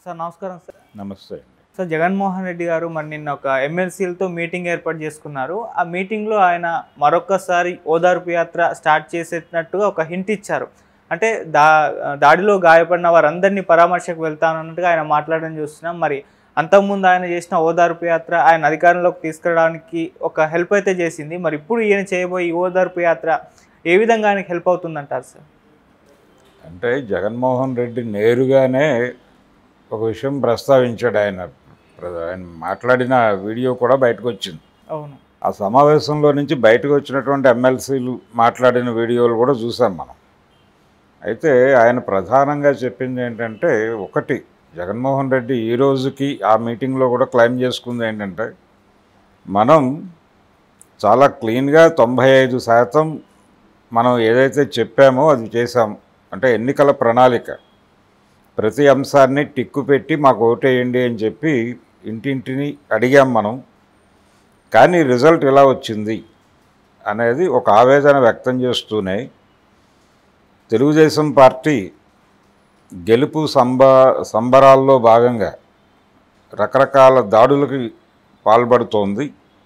Sir నమస్కారం sir నమస్తే అండి సార్ జగన్మోహన్ రెడ్డి గారు మరి నిన్న ఒక ఎమ్మెల్సీలతో మీటింగ్ ఏర్పాటు చేసుకున్నారు ఆ మీటింగ్లో ఆయన మరొకసారి ఓదార్పు యాత్ర స్టార్ట్ చేసేటట్టుగా ఒక హింట్ ఇచ్చారు అంటే దా దాడిలో గాయపడిన వారందరినీ పరామర్శకు వెళ్తానన్నట్టుగా ఆయన మాట్లాడడం చూస్తున్నాం మరి అంతకుముందు ఆయన చేసిన ఓదార్పు యాత్ర ఆయన అధికారంలోకి తీసుకురావడానికి ఒక హెల్ప్ అయితే చేసింది మరి ఇప్పుడు ఈయన చేయబోయే ఈ ఓదార్పు యాత్ర ఏ విధంగా ఆయనకి హెల్ప్ అవుతుందంటారు సార్ అంటే జగన్మోహన్ రెడ్డి నేరుగానే ఒక విషయం ప్రస్తావించాడు ఆయన ప్ర- ఆయన మాట్లాడిన వీడియో కూడా బయటకు వచ్చింది అవును ఆ సమావేశంలో నుంచి బయటకు వచ్చినటువంటి ఎమ్మెల్సీలు మాట్లాడిన వీడియోలు కూడా చూసాం మనం అయితే ఆయన ప్రధానంగా చెప్పింది ఏంటంటే ఒకటి జగన్మోహన్ రెడ్డి ఈ రోజుకి ఆ మీటింగ్లో కూడా క్లెయిమ్ చేసుకుంది ఏంటంటే మనం చాలా క్లీన్గా తొంభై ఐదు శాతం మనం ఏదైతే చెప్పామో అది చేశాం అంటే ఎన్నికల ప్రణాళిక ప్రతి అంశాన్ని టిక్కు పెట్టి మాకు ఓటేయండి అని చెప్పి ఇంటింటిని అడిగాం మనం కానీ రిజల్ట్ ఎలా వచ్చింది అనేది ఒక ఆవేదన వ్యక్తం చేస్తూనే తెలుగుదేశం పార్టీ గెలుపు సంబ సంబరాల్లో భాగంగా రకరకాల దాడులకి పాల్పడుతోంది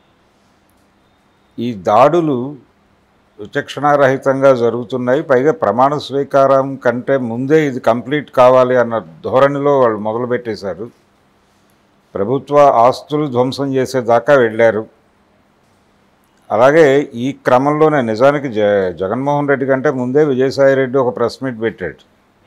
ఈ దాడులు విచక్షణారహితంగా జరుగుతున్నాయి పైగా ప్రమాణ స్వీకారం కంటే ముందే ఇది కంప్లీట్ కావాలి అన్న ధోరణిలో వాళ్ళు మొదలుపెట్టేశారు ప్రభుత్వ ఆస్తులు ధ్వంసం చేసేదాకా వెళ్ళారు అలాగే ఈ క్రమంలోనే నిజానికి జ జగన్మోహన్ రెడ్డి కంటే ముందే విజయసాయి రెడ్డి ఒక ప్రెస్ మీట్ పెట్టాడు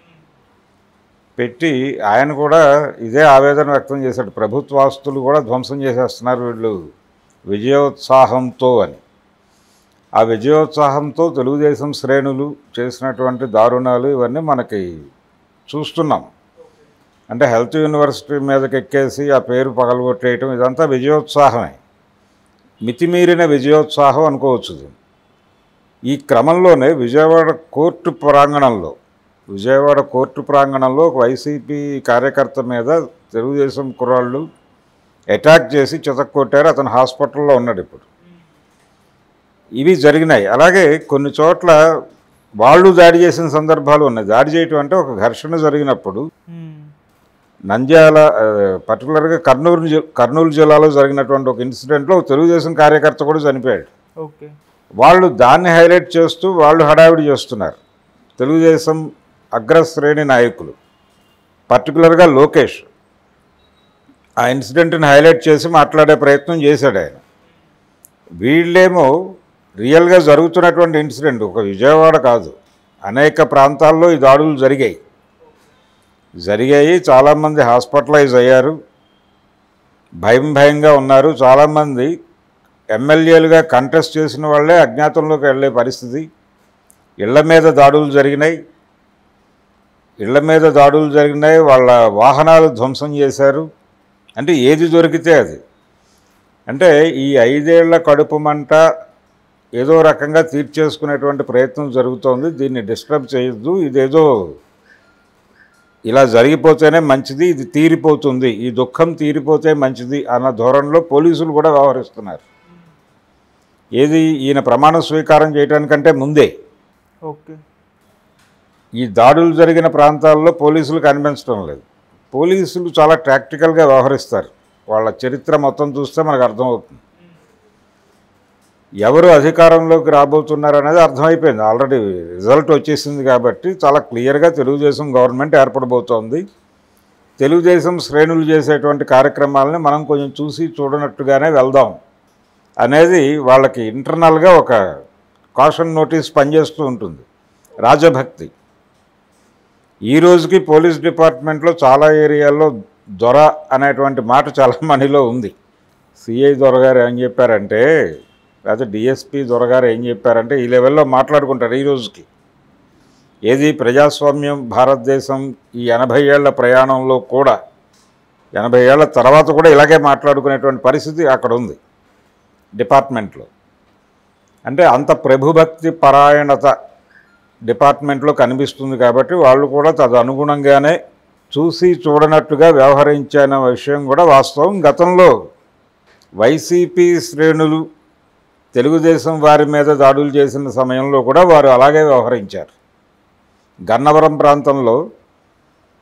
పెట్టి ఆయన కూడా ఇదే ఆవేదన వ్యక్తం చేశాడు ప్రభుత్వ ఆస్తులు కూడా ధ్వంసం చేసేస్తున్నారు వీళ్ళు విజయోత్సాహంతో అని ఆ విజయోత్సాహంతో తెలుగుదేశం శ్రేణులు చేసినటువంటి దారుణాలు ఇవన్నీ మనకి చూస్తున్నాం అంటే హెల్త్ యూనివర్సిటీ మీదకి ఎక్కేసి ఆ పేరు పగలగొట్టేయటం ఇదంతా విజయోత్సాహమే మితిమీరిన విజయోత్సాహం అనుకోవచ్చు దీన్ని. ఈ క్రమంలోనే విజయవాడ కోర్టు ప్రాంగణంలో విజయవాడ కోర్టు ప్రాంగణంలో ఒక వైసీపీ కార్యకర్త మీద తెలుగుదేశం కుర్రాళ్ళు అటాక్ చేసి చితక్కొట్టారు అతను హాస్పిటల్లో ఉన్నాడు ఇప్పుడు ఇవి జరిగినాయి అలాగే కొన్ని చోట్ల వాళ్ళు దాడి చేసిన సందర్భాలు ఉన్నాయి దాడి చేయటం అంటే ఒక ఘర్షణ జరిగినప్పుడు మ్మ్. నంద్యాల ఆ, పర్టికులర్గా కర్నూలు జి- కర్నూలు జిల్లాలో జరిగినటువంటి ఒక ఇన్సిడెంట్లో ఒక తెలుగుదేశం కార్యకర్త కూడా చనిపోయాడు ఓకే వాళ్ళు దాన్ని హైలైట్ చేస్తూ వాళ్ళు హడావిడి చేస్తున్నారు తెలుగుదేశం అగ్రశ్రేణి నాయకులు పర్టికులర్గా లోకేష్ ఆ ఇన్సిడెంట్ని హైలైట్ చేసి మాట్లాడే ప్రయత్నం చేశాడు ఆయన వీళ్ళేమో రియల్గా జరుగుతున్నటువంటి ఇన్సిడెంట్ ఒక విజయవాడ కాదు అనేక ప్రాంతాల్లో ఈ దాడులు జరిగాయి జరిగాయి చాలామంది హాస్పిటలైజ్ అయ్యారు భయం భయంగా ఉన్నారు చాలామంది ఎమ్మెల్యేలుగా కంటెస్ట్ చేసిన వాళ్ళే అజ్ఞాతంలోకి వెళ్ళే పరిస్థితి ఇళ్ల మీద దాడులు జరిగినాయి ఇళ్ల మీద దాడులు జరిగినాయి వాళ్ళ వాహనాలు ధ్వంసం చేశారు అంటే ఏది దొరికితే అది అంటే ఈ ఐదేళ్ల కడుపు మంట ఏదో రకంగా తీర్చేసుకునేటువంటి ప్రయత్నం జరుగుతోంది దీన్ని డిస్టర్బ్ చేయొద్దు ఇదేదో ఇలా జరిగిపోతేనే మంచిది ఇది తీరిపోతుంది ఈ దుఃఖం తీరిపోతే మంచిది అన్న ధోరణిలో పోలీసులు కూడా వ్యవహరిస్తున్నారు ఏది ఈయన ప్రమాణ స్వీకారం చేయడానికంటే ముందే ఓకే ఈ దాడులు జరిగిన ప్రాంతాల్లో పోలీసులు కనిపించడం లేదు పోలీసులు చాలా ప్రాక్టికల్గా వ్యవహరిస్తారు వాళ్ళ చరిత్ర మొత్తం చూస్తే మనకు అర్థమవుతుంది ఎవరు అధికారంలోకి రాబోతున్నారు అనేది అర్థమైపోయింది ఆల్రెడీ రిజల్ట్ వచ్చేసింది కాబట్టి చాలా క్లియర్గా తెలుగుదేశం గవర్నమెంట్ ఏర్పడబోతోంది తెలుగుదేశం శ్రేణులు చేసేటువంటి కార్యక్రమాలని మనం కొంచెం చూసి చూడనట్టుగానే వెళ్దాం అనేది వాళ్ళకి ఇంటర్నల్గా ఒక కాషన్ నోటీస్ పనిచేస్తూ ఉంటుంది రాజభక్తి ఈ రోజుకి పోలీస్ డిపార్ట్మెంట్లో చాలా ఏరియాల్లో దొర అనేటువంటి మాట చాలా మనీలో ఉంది సిఐ దొరగారు ఏం చెప్పారంటే లేకపోతే డిఎస్పి దొరగారు ఏం చెప్పారంటే ఈ లెవెల్లో మాట్లాడుకుంటారు ఈ రోజుకి ఏది ప్రజాస్వామ్యం భారతదేశం ఈ ఎనభై ఏళ్ల ప్రయాణంలో కూడా ఎనభై ఏళ్ల తర్వాత కూడా ఇలాగే మాట్లాడుకునేటువంటి పరిస్థితి అక్కడ ఉంది డిపార్ట్మెంట్లో అంటే అంత ప్రభుభక్తి పరాయణత డిపార్ట్మెంట్లో కనిపిస్తుంది కాబట్టి వాళ్ళు కూడా తదనుగుణంగానే చూసి చూడనట్టుగా వ్యవహరించిన విషయం కూడా వాస్తవం గతంలో వైసీపీ శ్రేణులు తెలుగుదేశం వారి మీద దాడులు చేసిన సమయంలో కూడా వారు అలాగే వ్యవహరించారు గన్నవరం ప్రాంతంలో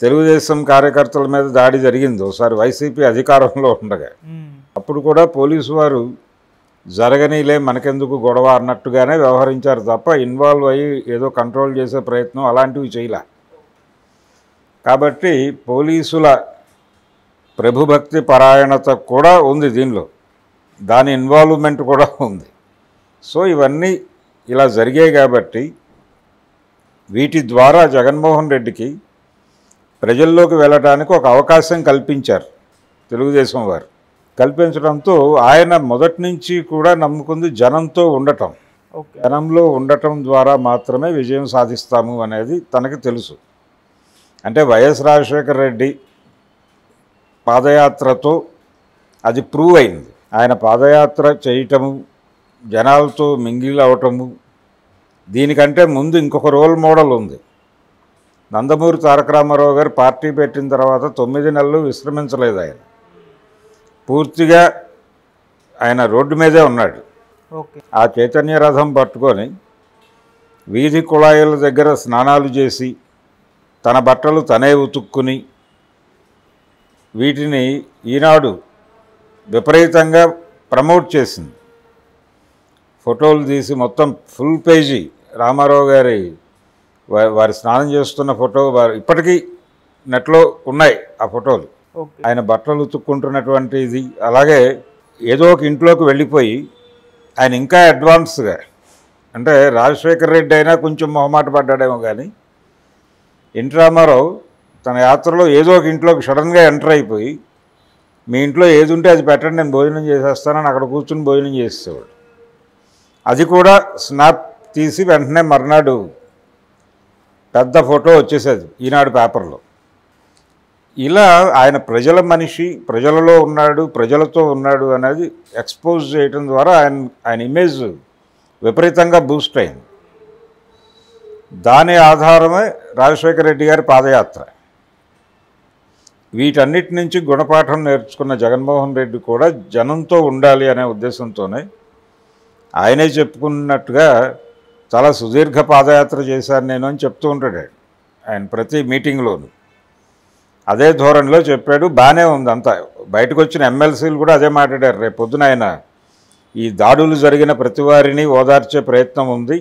తెలుగుదేశం కార్యకర్తల మీద దాడి జరిగింది ఒకసారి వైసీపీ అధికారంలో ఉండగా మ్మ్. అప్పుడు కూడా పోలీసు వారు జరగనీలే మనకెందుకు గొడవ అన్నట్టుగానే వ్యవహరించారు తప్ప ఇన్వాల్వ్ అయ్యి ఏదో కంట్రోల్ చేసే ప్రయత్నం అలాంటివి చేయలే కాబట్టి పోలీసుల ప్రభుభక్తి పరాయణత కూడా ఉంది దీనిలో దాని ఇన్వాల్వ్మెంట్ కూడా ఉంది సో ఇవన్నీ ఇలా జరిగాయి కాబట్టి వీటి ద్వారా జగన్మోహన్ రెడ్డికి ప్రజల్లోకి వెళ్ళడానికి ఒక అవకాశం కల్పించారు తెలుగుదేశం వారు కల్పించడంతో ఆయన మొదటి నుంచి కూడా నమ్ముకుంది జనంతో ఉండటం ఓకే జనంలో ఉండటం ద్వారా మాత్రమే విజయం సాధిస్తాము అనేది తనకు తెలుసు అంటే వైఎస్ రాజశేఖర రెడ్డి పాదయాత్రతో అది ప్రూవ్ అయింది ఆయన పాదయాత్ర చేయటము జనాలతో మింగిల్ అవటము దీనికంటే ముందు ఇంకొక రోల్ మోడల్ ఉంది నందమూరి తారక రామారావు గారు పార్టీ పెట్టిన తర్వాత తొమ్మిది నెలలు విశ్రమించలేదు ఆయన పూర్తిగా ఆయన రోడ్డు మీదే ఉన్నాడు ఓకే ఆ చైతన్య రథం పట్టుకొని వీధి కుళాయిల దగ్గర స్నానాలు చేసి తన బట్టలు తనే ఉతుక్కుని వీటిని ఈనాడు విపరీతంగా ప్రమోట్ చేసింది ఫోటోలు తీసి మొత్తం ఫుల్ పేజీ రామారావు గారి వా- వారి స్నానం చేస్తున్న ఫోటో వారు ఇప్పటికీ నెట్లో ఉన్నాయి ఆ ఫోటోలు ఓకే ఆయన బట్టలు ఉతుక్కుంటున్నటువంటి ఇది అలాగే ఏదో ఒక ఇంట్లోకి వెళ్ళిపోయి ఆయన ఇంకా అడ్వాన్స్గా అంటే రాజశేఖర రెడ్డి అయినా కొంచెం మొహమాట పడ్డాడేమో కానీ ఎన్టీ రామారావు తన యాత్రలో ఏదో ఒక ఇంట్లోకి సడన్గా ఎంటర్ అయిపోయి మీ ఇంట్లో ఏది ఉంటే అది పెట్టండి నేను భోజనం చేసేస్తానని అక్కడ కూర్చుని భోజనం చేసేవాడు అది కూడా స్నాప్ తీసి వెంటనే మర్నాడు పెద్ద ఫోటో వచ్చేసేది ఈనాడు పేపర్లో ఇలా ఆయన ప్రజల మనిషి ప్రజలలో ఉన్నాడు ప్రజలతో ఉన్నాడు అనేది ఎక్స్పోజ్ చేయడం ద్వారా ఆయన ఆయన ఇమేజ్ విపరీతంగా బూస్ట్ అయింది దాని ఆధారమే రాజశేఖర రెడ్డి గారి పాదయాత్ర వీటన్నిటి నుంచి గుణపాఠం నేర్చుకున్న జగన్మోహన్ రెడ్డి కూడా జనంతో ఉండాలి అనే ఉద్దేశంతోనే ఆయనే చెప్పుకున్నట్టుగా చాలా సుదీర్ఘ పాదయాత్ర చేశాను నేను అని చెప్తూ ఉంటాడు ఆయన. ఆయన ప్రతి మీటింగ్లోనూ అదే ధోరణిలో చెప్పాడు బాగానే ఉంది అంతా బయటకు వచ్చిన ఎమ్మెల్సీలు కూడా అదే మాట్లాడారు రేపు పొద్దున ఆయన ఈ దాడులు జరిగిన ప్రతి వారిని ఓదార్చే ప్రయత్నం ఉంది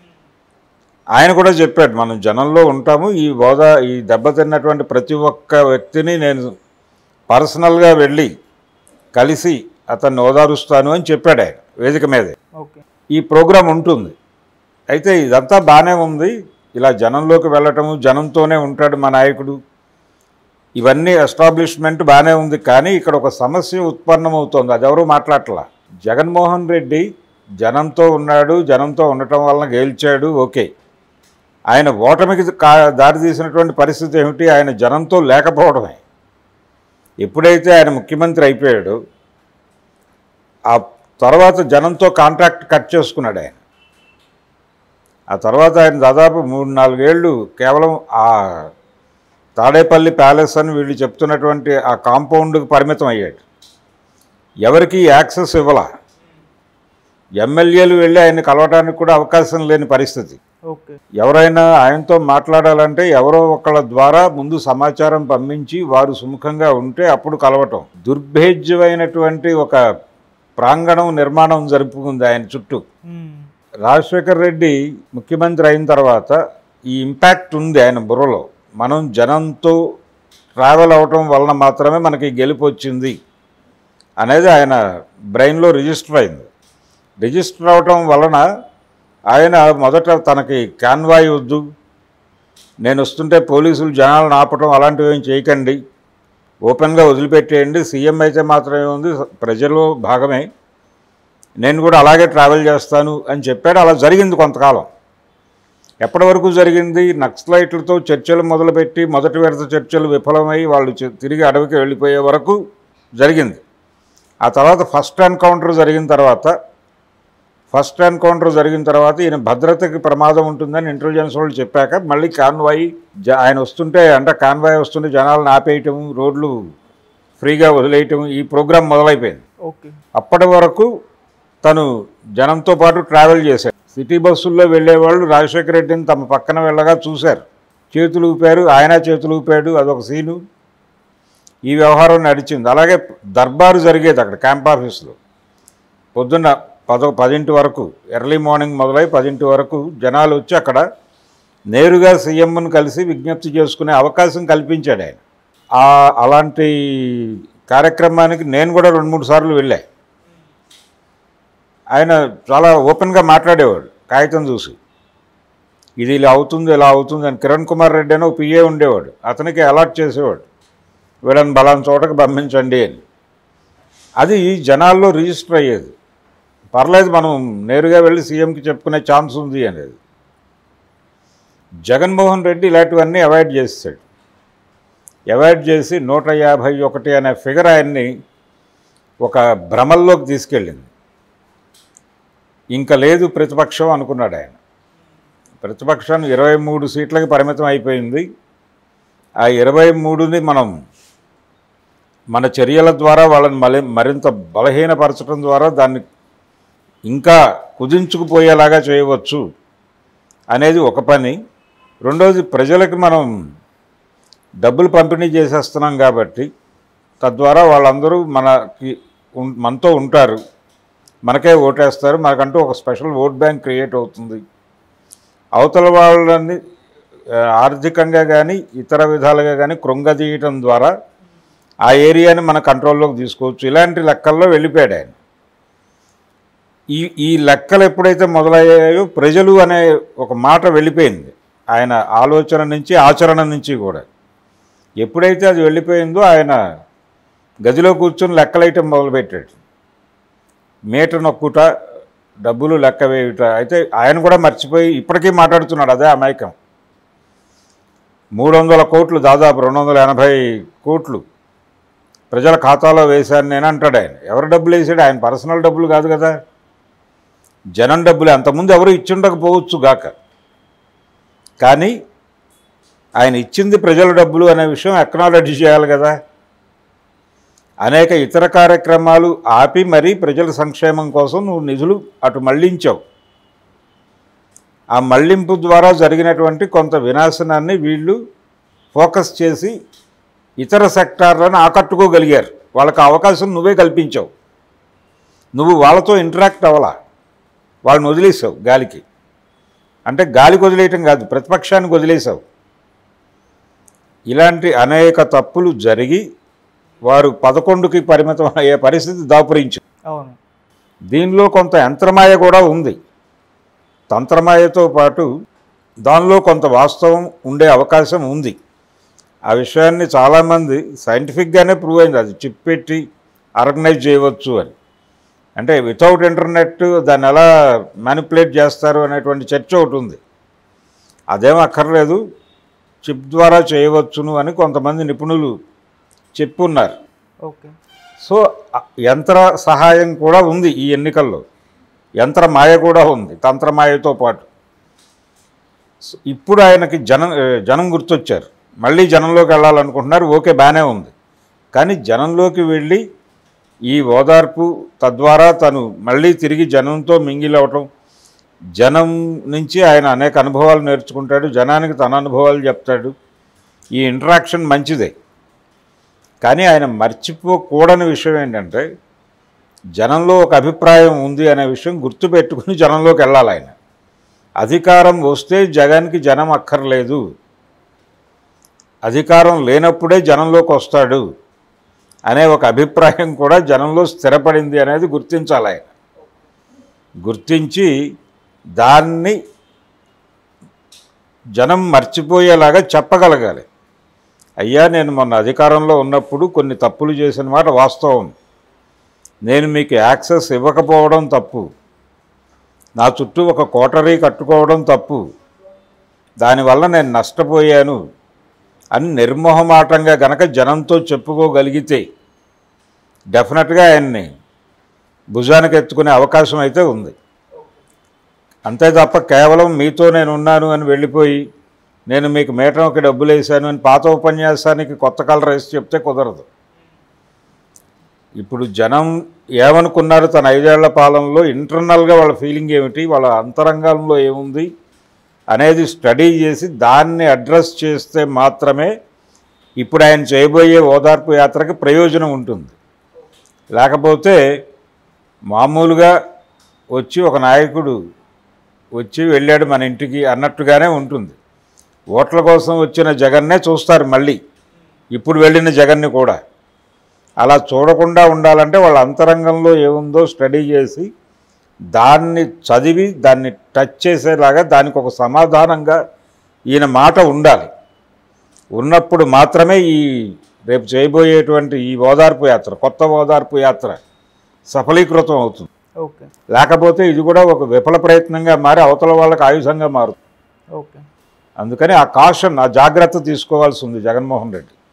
ఆయన కూడా చెప్పాడు మనం జనంలో ఉంటాము ఈ ఓదా ఈ దెబ్బతిన్నటువంటి ప్రతి ఒక్క వ్యక్తిని నేను పర్సనల్గా వెళ్ళి కలిసి అతన్ని ఓదారుస్తాను అని చెప్పాడు ఆయన వేదిక మీదే ఓకే ఈ ప్రోగ్రాం ఉంటుంది అయితే ఇదంతా బాగానే ఉంది ఇలా జనంలోకి వెళ్ళటము జనంతోనే ఉంటాడు మా నాయకుడు ఇవన్నీ ఎస్టాబ్లిష్మెంట్ బాగానే ఉంది కానీ ఇక్కడ ఒక సమస్య ఉత్పన్నమవుతోంది అది ఎవరు మాట్లాడట్లా జగన్మోహన్ రెడ్డి జనంతో ఉన్నాడు జనంతో ఉండటం వలన గెలిచాడు ఓకే ఆయన ఓటమికి కా దారి తీసినటువంటి పరిస్థితి ఏమిటి ఆయన జనంతో లేకపోవడమే ఎప్పుడైతే ఆయన ముఖ్యమంత్రి అయిపోయాడో ఆ తర్వాత జనంతో కాంట్రాక్ట్ కట్ చేసుకున్నాడు ఆయన ఆ తర్వాత ఆయన దాదాపు మూడు నాలుగేళ్ళు కేవలం ఆ తాడేపల్లి ప్యాలెస్ అని వీళ్ళు చెప్తున్నటువంటి ఆ కాంపౌండ్కి పరిమితం అయ్యాడు ఎవరికి యాక్సెస్ ఇవ్వాల ఎమ్మెల్యేలు వెళ్ళి ఆయన కలవడానికి కూడా అవకాశం లేని పరిస్థితి ఓకే ఎవరైనా ఆయనతో మాట్లాడాలంటే ఎవరో ఒకళ్ళ ద్వారా ముందు సమాచారం పంపించి వారు సుముఖంగా ఉంటే అప్పుడు కలవటం దుర్భేద్యమైనటువంటి ఒక ప్రాంగణం నిర్మాణం జరుపుకుంది ఆయన చుట్టూ మ్మ్. రాజశేఖర్ రెడ్డి ముఖ్యమంత్రి అయిన తర్వాత ఈ ఇంపాక్ట్ ఉంది ఆయన బుర్రలో మనం జనంతో ట్రావెల్ అవటం వలన మాత్రమే మనకి గెలుపు వచ్చింది అనేది ఆయన బ్రెయిన్లో రిజిస్టర్ అయింది రిజిస్టర్ అవటం వలన ఆయన మొదట తనకి కాన్వాయ్ వద్దు నేను వస్తుంటే పోలీసులు జనాలను ఆపటం అలాంటివి ఏం చేయకండి ఓపెన్గా వదిలిపెట్టేయండి సీఎం అయితే మాత్రమే ఉంది ప్రజలు భాగమే నేను కూడా అలాగే ట్రావెల్ చేస్తాను అని చెప్పాడు అలా జరిగింది కొంతకాలం ఎప్పటి వరకు జరిగింది నక్సలైట్లతో చర్చలు మొదలుపెట్టి మొదటి విడత చర్చలు విఫలమై వాళ్ళు చె- తిరిగి అడవికి వెళ్ళిపోయే వరకు జరిగింది ఆ తర్వాత ఫస్ట్ ఎన్కౌంటర్ జరిగిన తర్వాత ఫస్ట్ ఎన్కౌంటర్ జరిగిన తర్వాత ఈయన భద్రతకి ప్రమాదం ఉంటుందని ఇంటెలిజెన్స్ వాళ్ళు చెప్పాక మళ్ళీ కాన్వాయ్ జ ఆయన వస్తుంటే అంటే కాన్వాయ్ వస్తుంటే జనాలను ఆపేయటం రోడ్లు ఫ్రీగా వదిలేయటం ఈ ప్రోగ్రాం మొదలైపోయింది ఓకే అప్పటి వరకు తను జనంతో పాటు ట్రావెల్ చేశాడు సిటీ బస్సుల్లో వెళ్ళేవాళ్ళు రాజశేఖర రెడ్డిని తమ పక్కన వెళ్ళగా చూశారు చేతులు ఊపారు ఆయన చేతులు ఊపాడు అదొక సీను ఈ వ్యవహారం నడిచింది అలాగే దర్బారు జరిగేది అక్కడ క్యాంప్ ఆఫీస్లో పొద్దున్న పదో పదింటి వరకు ఎర్లీ మార్నింగ్ మొదలై పదింటి వరకు జనాలు వచ్చి అక్కడ నేరుగా సీఎంను కలిసి విజ్ఞప్తి చేసుకునే అవకాశం కల్పించాడు ఆయన ఆ అలాంటి కార్యక్రమానికి నేను కూడా రెండు మూడు సార్లు వెళ్ళా ఆయన చాలా ఓపెన్గా మాట్లాడేవాడు కాగితం చూసి ఇది ఇలా అవుతుంది ఇలా అవుతుంది అని కిరణ్ కుమార్ రెడ్డి అని ఒక పిఏ ఉండేవాడు అతనికి అలాట్ చేసేవాడు వీళ్ళని బలాన్ చోటకి పంపించండి అని అది జనాల్లో రిజిస్టర్ అయ్యేది పర్లేదు మనం నేరుగా వెళ్ళి సీఎంకి చెప్పుకునే ఛాన్స్ ఉంది అనేది జగన్మోహన్ రెడ్డి ఇలాంటివన్నీ అవాయిడ్ చేస్తాడు అవాయిడ్ చేసి నూట యాభై ఒకటి అనే ఫిగర్ ఆయన్ని ఒక భ్రమల్లోకి తీసుకెళ్ళింది ఇంకా లేదు ప్రతిపక్షం అనుకున్నాడు ఆయన ప్రతిపక్షం ఇరవై మూడు సీట్లకి పరిమితం అయిపోయింది ఆ ఇరవై మూడుని మనం మన చర్యల ద్వారా వాళ్ళని మలి మరింత బలహీనపరచడం ద్వారా దాన్ని ఇంకా కుదించుకుపోయేలాగా చేయవచ్చు అనేది ఒక పని రెండోది ప్రజలకు మనం డబ్బులు పంపిణీ చేసేస్తున్నాం కాబట్టి తద్వారా వాళ్ళందరూ మనకి ఉన్- మనతో ఉంటారు మనకే ఓటేస్తారు మనకంటూ ఒక స్పెషల్ ఓట్ బ్యాంక్ క్రియేట్ అవుతుంది అవతల వాళ్ళని ఆ, ఆర్థికంగా కానీ ఇతర విధాలుగా కానీ కృంగదీయటం ద్వారా ఆ ఏరియాని మన కంట్రోల్లోకి తీసుకోవచ్చు ఇలాంటి లెక్కల్లో వెళ్ళిపోయాడు ఆయన ఈ ఈ లెక్కలు ఎప్పుడైతే మొదలయ్యాయో ప్రజలు అనే ఒక మాట వెళ్ళిపోయింది ఆయన ఆలోచన నుంచి ఆచరణ నుంచి కూడా ఎప్పుడైతే అది వెళ్ళిపోయిందో ఆయన గదిలో కూర్చొని లెక్కలేయటం మొదలుపెట్టాడు మీట నొక్కుట డబ్బులు లెక్క వేయుట అయితే ఆయన కూడా మర్చిపోయి ఇప్పటికీ మాట్లాడుతున్నాడు అదే అమాయకం మూడు వందల కోట్లు దాదాపు రెండు వందల ఎనభై కోట్లు ప్రజల ఖాతాలో వేశాను నేను అంటాడు ఆయన ఎవరు డబ్బులు వేసాడు ఆయన పర్సనల్ డబ్బులు కాదు కదా జనం డబ్బులు అంతకుముందు ఎవరు ఇచ్చుండకపోవచ్చు గాక కానీ ఆయన ఇచ్చింది ప్రజల డబ్బులు అనే విషయం అక్నాలెడ్జ్ చేయాలి కదా అనేక ఇతర కార్యక్రమాలు ఆపి మరీ ప్రజల సంక్షేమం కోసం నువ్వు నిధులు అటు మళ్లించావు ఆ మళ్లింపు ద్వారా జరిగినటువంటి కొంత వినాశనాన్ని వీళ్ళు ఫోకస్ చేసి ఇతర సెక్టార్లను ఆకట్టుకోగలిగారు వాళ్ళకి ఆ అవకాశం నువ్వే కల్పించావు నువ్వు వాళ్ళతో ఇంటరాక్ట్ అవ్వాలా వాళ్ళని వదిలేసావు గాలికి అంటే గాలికి వదిలేయటం కాదు ప్రతిపక్షానికి వదిలేసావు ఇలాంటి అనేక తప్పులు జరిగి వారు పదకొండుకి పరిమితం అయ్యే పరిస్థితి దాపురించింది అవును దీనిలో కొంత యంత్రమాయ కూడా ఉంది తంత్రమాయతో పాటు దానిలో కొంత వాస్తవం ఉండే అవకాశం ఉంది ఆ విషయాన్ని చాలామంది సైంటిఫిక్గానే ప్రూవ్ అయింది అది చిప్ పెట్టి ఆర్గనైజ్ చేయవచ్చు అని అంటే వితౌట్ ఇంటర్నెట్ దాన్ని ఎలా మ్యానిపులేట్ చేస్తారు అనేటువంటి చర్చ ఒకటి ఉంది అదేం అక్కర్లేదు చిప్ ద్వారా చేయవచ్చును అని కొంతమంది నిపుణులు చెప్పున్నారు ఓకే సో ఆ యంత్ర సహాయం కూడా ఉంది ఈ ఎన్నికల్లో యంత్ర మాయ కూడా ఉంది తంత్రమాయతో పాటు సో ఇప్పుడు ఆయనకి జనం ఏ, జనం గుర్తొచ్చారు మళ్ళీ జనంలోకి వెళ్ళాలనుకుంటున్నారు ఓకే బాగానే ఉంది కానీ జనంలోకి వెళ్ళి ఈ ఓదార్పు తద్వారా తను మళ్ళీ తిరిగి జనంతో మింగిల్ అవటం జనం నుంచి ఆయన అనేక అనుభవాలు నేర్చుకుంటాడు జనానికి తన అనుభవాలు చెప్తాడు ఈ ఇంటరాక్షన్ మంచిదే కానీ ఆయన మర్చిపోకూడని విషయం ఏంటంటే జనంలో ఒక అభిప్రాయం ఉంది అనే విషయం గుర్తుపెట్టుకుని జనంలోకి వెళ్ళాలి ఆయన అధికారం వస్తే జగన్కి జనం అక్కర్లేదు అధికారం లేనప్పుడే జనంలోకి వస్తాడు అనే ఒక అభిప్రాయం కూడా జనంలో స్థిరపడింది అనేది గుర్తించాలి ఆయన గుర్తించి దాన్ని జనం మర్చిపోయేలాగా చెప్పగలగాలి అయ్యా నేను మొన్న అధికారంలో ఉన్నప్పుడు కొన్ని తప్పులు చేసిన మాట వాస్తవం నేను మీకు యాక్సెస్ ఇవ్వకపోవడం తప్పు నా చుట్టూ ఒక కోటరీ కట్టుకోవడం తప్పు దానివల్ల నేను నష్టపోయాను అని నిర్మోహమాటంగా గనక జనంతో చెప్పుకోగలిగితే డెఫినెట్గా ఆయన్ని భుజానికి ఎత్తుకునే అవకాశం అయితే ఉంది అంతే తప్ప కేవలం మీతో నేను ఉన్నాను అని వెళ్ళిపోయి నేను మీకు మీటంకి డబ్బులు వేసాను అని పాత ఉపన్యాసానికి కొత్త కలర్ వేసి చెప్తే కుదరదు ఇప్పుడు జనం ఏమనుకున్నారు తన ఐదేళ్ల పాలనలో ఇంటర్నల్గా వాళ్ళ ఫీలింగ్ ఏమిటి వాళ్ళ అంతరంగంలో ఏముంది అనేది స్టడీ చేసి దాన్ని అడ్రస్ చేస్తే మాత్రమే ఇప్పుడు ఆయన చేయబోయే ఓదార్పు యాత్రకి ప్రయోజనం ఉంటుంది లేకపోతే మామూలుగా వచ్చి ఒక నాయకుడు వచ్చి వెళ్ళాడు మన ఇంటికి అన్నట్టుగానే ఉంటుంది ఓట్ల కోసం వచ్చిన జగన్నే చూస్తారు మళ్ళీ ఇప్పుడు వెళ్ళిన జగన్ని కూడా అలా చూడకుండా ఉండాలంటే వాళ్ళ అంతరంగంలో ఏముందో స్టడీ చేసి దాన్ని చదివి దాన్ని టచ్ చేసేలాగా దానికి ఒక సమాధానంగా ఈయన మాట ఉండాలి ఉన్నప్పుడు మాత్రమే ఈ రేపు చేయబోయేటువంటి ఈ ఓదార్పు యాత్ర కొత్త ఓదార్పు యాత్ర సఫలీకృతం అవుతుంది ఓకే లేకపోతే ఇది కూడా ఒక విఫల ప్రయత్నంగా మారి అవతల వాళ్ళకి ఆయుధంగా మారుతుంది ఓకే అందుకని ఆ కాషన్ ఆ జాగ్రత్త తీసుకోవాల్సి ఉంది జగన్మోహన్ రెడ్డి